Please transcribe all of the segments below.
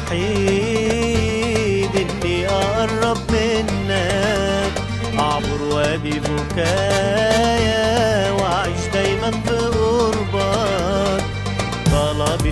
الوحيد اني اقرب منك اعبر وادي بكايا واعيش دايما في قربك طلبي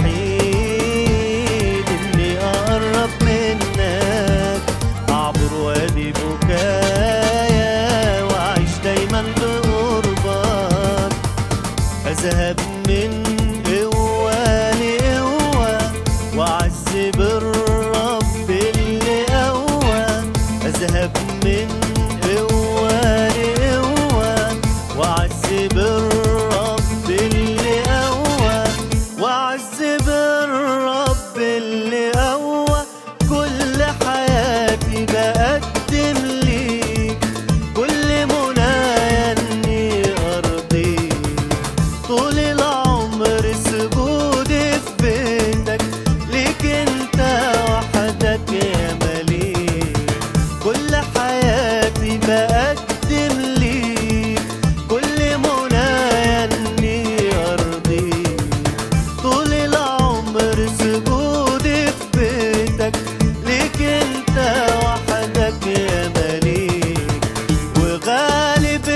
الوحيد اني اقرب منك اعبر وادي بكايا واعيش دايما في قربك اذهب من قوة لقوة واعذب الرب اللي قوى اذهب من قوة لقوة واعذب الرب اللي قوى واعذب الرب اللي قوى كل حياتي بقدم ليك كل منايا اني ارضيك طول العمر سجودي في بيتك ليك انت وحدك يا مليك كل حياتي بقدم ليك كل منايا اني ارضيك طول العمر سجودي في بيتك ليك انت وحدك يا مليك وغالب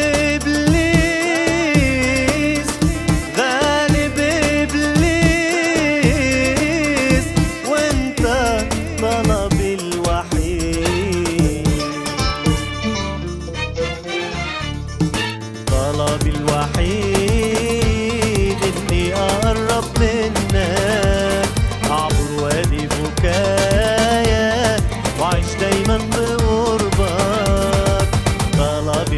ابليس غالب ابليس وانت طلبي الوحيد طلبي الوحيد اني اقرب منك اعبر وادي بكايا واعيش دايما بقربك طلبي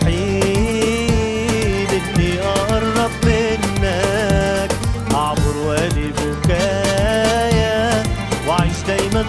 الوحيد اني اقرب منك اعبر وادي بكايا واعيش دايما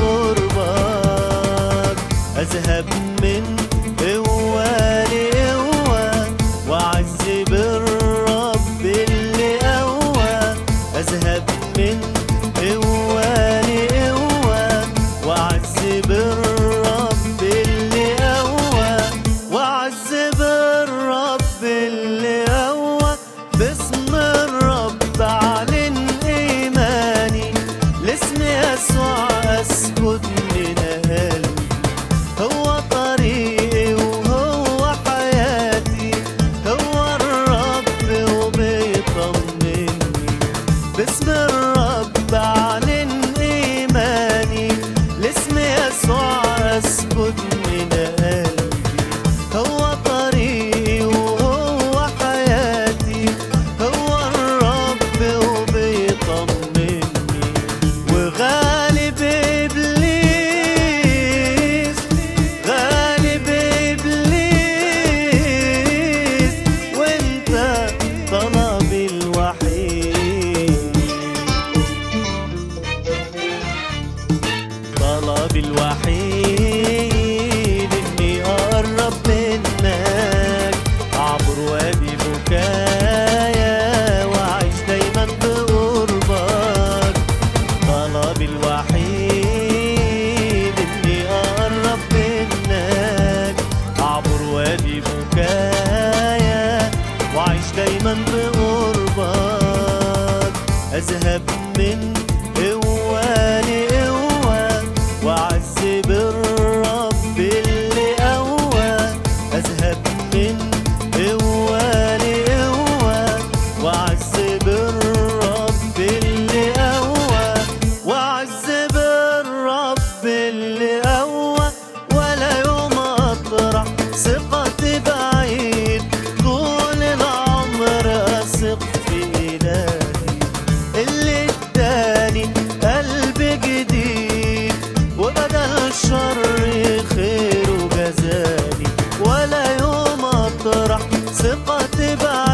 بقربك اذهب من قوة لقوة واعذب الرب اللي قوى اذهب من قوة لقوة واعذب الرب اللي قوى واعذب الرب اللي قوى باسم الرب اعلن ايماني لاسم يسوع اسكت من قلبي هو طريقي وهو حياتي هو الرب وبيطمني باسم الرب اعلن ايماني لاسم يسوع اسكت من قلبي هو طريقي وهو حياتي هو الرب وبيطمني وغالب ابليس غالب ابليس وانت طلبي الوحيد طلبي الوحيد اني اقرب منك اعبر وادي بكايا واعيش دايما بقربك طلبي الوحيد اني اقرب منك اعبر وادي بكايا واعيش دايما بقربك اذهب من قوة لقوة واعذب الرب اللي قوى اذهب من قوة لقوة واعذب الرب اللي قوى واعذب الرب اللي قوى ولا يوم اطرح ثقتي بعيد طول العمر اثق في الهي اللي اداني قلب جديد وبدل الشر خير وجزاني ولا يوم اطرح ثقتي بعيد